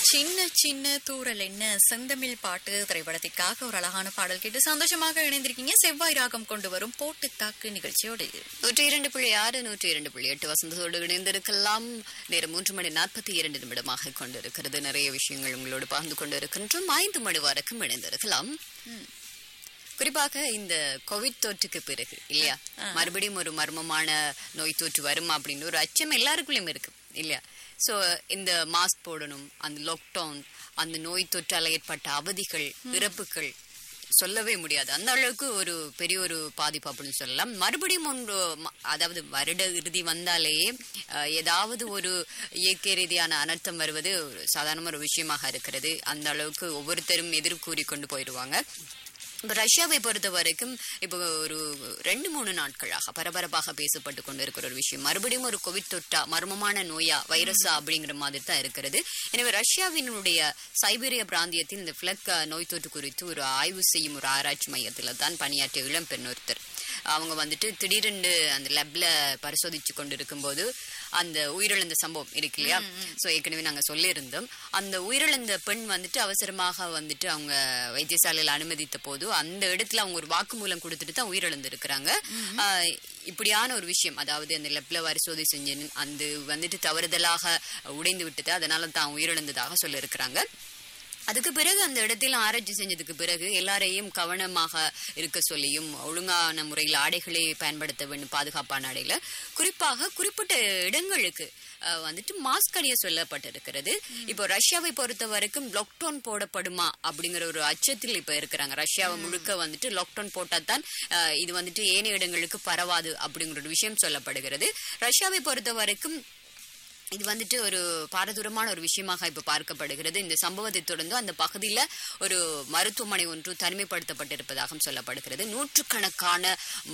சின்ன சின்ன தூரல் என்ன செந்தமிழ் பாட்டு திரைப்படத்திற்காக ஒரு அழகான பாடல் கேட்டு சந்தோஷமாக இணைந்திருக்கீங்க செவ்வாய் ராகம் கொண்டு வரும் போட்டு தாக்கு நிகழ்ச்சியோடு நூற்றி இரண்டு புள்ளி ஆறு நூற்றி இரண்டு புள்ளி எட்டு வசந்தத்தோடு இணைந்திருக்கலாம் நேரம் மூன்று மணி நாற்பத்தி இரண்டு நிமிடமாக கொண்டிருக்கிறது நிறைய விஷயங்கள் உங்களோடு பகிர்ந்து கொண்டிருக்கின்றோம் ஐந்து மணி வரைக்கும் இணைந்திருக்கலாம் குறிப்பாக இந்த கோவிட் தொற்றுக்கு பிறகு இல்லையா மறுபடியும் ஒரு மர்மமான நோய் தொற்று வரும் அப்படின்னு ஒரு அச்சம் எல்லாருக்குள்ளயும் இருக்கு இல்லையா சோ இந்த மாஸ்க் போடணும் அந்த லாக்டவுன் அந்த நோய் தொற்றால ஏற்பட்ட அவதிகள் இறப்புகள் சொல்லவே முடியாது அந்த அளவுக்கு ஒரு பெரிய ஒரு பாதிப்பு அப்படின்னு சொல்லலாம் மறுபடியும் ஒன்று ம- அதாவது வருட இறுதி வந்தாலேயே அஹ், ஏதாவது ஒரு இயற்கை ரீதியான அனர்த்தம் வருவது ஒரு சாதாரண ஒரு விஷயமாக இருக்கிறது அந்த அளவுக்கு ஒவ்வொருத்தரும் எதிர்கூறி கொண்டு போயிடுவாங்க இப்ப ரஷ்யாவை பொறுத்த வரைக்கும் இப்போ ஒரு ரெண்டு மூணு நாட்களாக பரபரப்பாக பேசப்பட்டு கொண்டு இருக்கிற ஒரு விஷயம் மறுபடியும் ஒரு கோவிட் தொற்றா மர்மமான நோயா வைரஸா அப்படிங்கிற மாதிரி தான் இருக்கிறது எனவே ரஷ்யாவினுடைய சைபீரிய பிராந்தியத்தில் இந்த பிளக் நோய் தொற்று குறித்து ஒரு ஆய்வு செய்யும் ஒரு ஆராய்ச்சி மையத்தில் தான் பணியாற்றிய இளம்பெண் ஒருத்தர் அவங்க வந்துட்டு திடீரென்று அந்த லேப்ல பரிசோதிச்சு கொண்டு இருக்கும்போது அந்த உயிரிழந்த சம்பவம் இருக்கு இல்லையா சோ ஏற்கனவே நாங்க சொல்லியிருந்தோம் அந்த உயிரிழந்த பெண் வந்துட்டு அவசரமாக வந்துட்டு அவங்க வைத்தியசாலையில் அனுமதித்த போது அந்த இடத்துல அவங்க ஒரு வாக்குமூலம் கொடுத்துட்டு தான் உயிரிழந்து இருக்கிறாங்க இப்படியான ஒரு விஷயம் அதாவது அந்த லெப்ல பரிசோதி செஞ்சு அந்த வந்துட்டு தவறுதலாக உடைந்து விட்டது அதனால தான் உயிரிழந்ததாக சொல்லியிருக்கிறாங்க அதுக்கு பிறகு அந்த இடத்தில் ஆராய்ச்சி செஞ்சதுக்கு பிறகு எல்லாரையும் கவனமாக இருக்க சொல்லியும் ஒழுங்கான முறையில் ஆடைகளை பயன்படுத்த வேண்டும் பாதுகாப்பான ஆடைகளை குறிப்பாக குறிப்பிட்ட இடங்களுக்கு அஹ், வந்துட்டு மாஸ்க் அணிய சொல்லப்பட்டிருக்கிறது இப்போ ரஷ்யாவை பொறுத்த வரைக்கும் லாக்டவுன் போடப்படுமா அப்படிங்கிற ஒரு அச்சத்தில் இப்ப இருக்கிறாங்க ரஷ்யாவை முழுக்க வந்துட்டு லாக்டவுன் போட்டா தான் அஹ், இது வந்துட்டு ஏனைய இடங்களுக்கு பரவாது அப்படிங்கிற ஒரு விஷயம் சொல்லப்படுகிறது ரஷ்யாவை பொறுத்த வரைக்கும் இது வந்துட்டு ஒரு பாரதூரமான ஒரு விஷயமாக இப்ப பார்க்கப்படுகிறது இந்த சம்பவத்தை தொடர்ந்து அந்த பகுதியில ஒரு மருத்துவமனை ஒன்று தனிமைப்படுத்தப்பட்டிருப்பதாகவும் சொல்லப்படுகிறது நூற்றுக்கணக்கான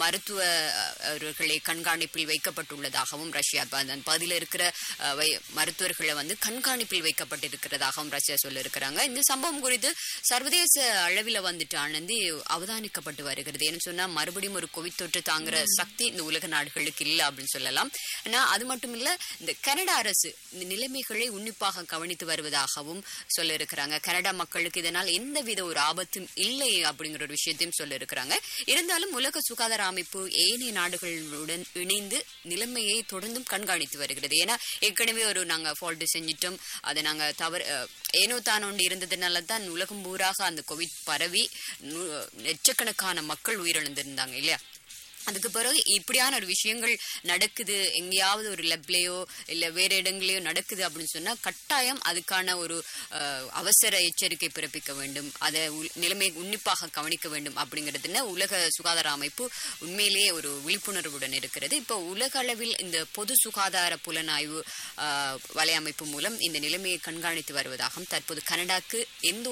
மருத்துவர்களை கண்காணிப்பில் வைக்கப்பட்டுள்ளதாகவும் ரஷ்யா ப- அந்த பகுதியில் இருக்கிற அஹ், வை- மருத்துவர்களை வந்து கண்காணிப்பில் வைக்கப்பட்டிருக்கிறதாகவும் ரஷ்யா சொல்லியிருக்கிறாங்க இந்த சம்பவம் குறித்து சர்வதேச அளவில் வந்துட்டு ஆனந்தி அவதானிக்கப்பட்டு வருகிறது ஏன்னு சொன்னா மறுபடியும் ஒரு கோவிட் தொற்று தாங்குற சக்தி இந்த உலக நாடுகளுக்கு இல்லை அப்படின்னு சொல்லலாம் ஆனா அது மட்டும் இல்ல இந்த கனடா அரசு இந்த நிலைமைகளை உன்னிப்பாக கவனித்து வருவதாகவும் சொல்லியிருக்கிறாங்க கனடா மக்களுக்கு இதனால் எந்தவித ஒரு ஆபத்தும் இல்லை அப்படிங்கிற ஒரு விஷயத்தையும் சொல்லியிருக்கிறாங்க இருந்தாலும் உலக சுகாதார அமைப்பு ஏனைய நாடுகளுடன் இணைந்து நிலைமையை தொடர்ந்தும் கண்காணித்து வருகிறது ஏன்னா ஏற்கனவே ஒரு நாங்க ஃபால்ட் செஞ்சிட்டோம் அதை நாங்க தவறு அஹ், ஏனோ தானோண்டு இருந்ததுனால தான் உலகம் பூராக அந்த கோவிட் பரவி நூ- லட்சக்கணக்கான மக்கள் உயிரிழந்திருந்தாங்க இல்லையா அதுக்கு பிறகு இப்படியான ஒரு விஷயங்கள் நடக்குது எங்கேயாவது ஒரு லெப்லயோ இல்ல வேற இடங்களையோ நடக்குது அப்படின்னு சொன்னா கட்டாயம் அதுக்கான ஒரு அஹ், அவசர எச்சரிக்கை பிறப்பிக்க வேண்டும் அதை உள்- நிலைமையை உன்னிப்பாக கவனிக்க வேண்டும் அப்படிங்கிறதுல உலக சுகாதார அமைப்பு உண்மையிலேயே ஒரு விழிப்புணர்வுடன் இருக்கிறது இப்போ உலக அளவில் இந்த பொது சுகாதார புலனாய்வு அஹ், வலையமைப்பு மூலம் இந்த நிலைமையை கண்காணித்து வருவதாகவும் தற்போது கனடாக்கு எந்த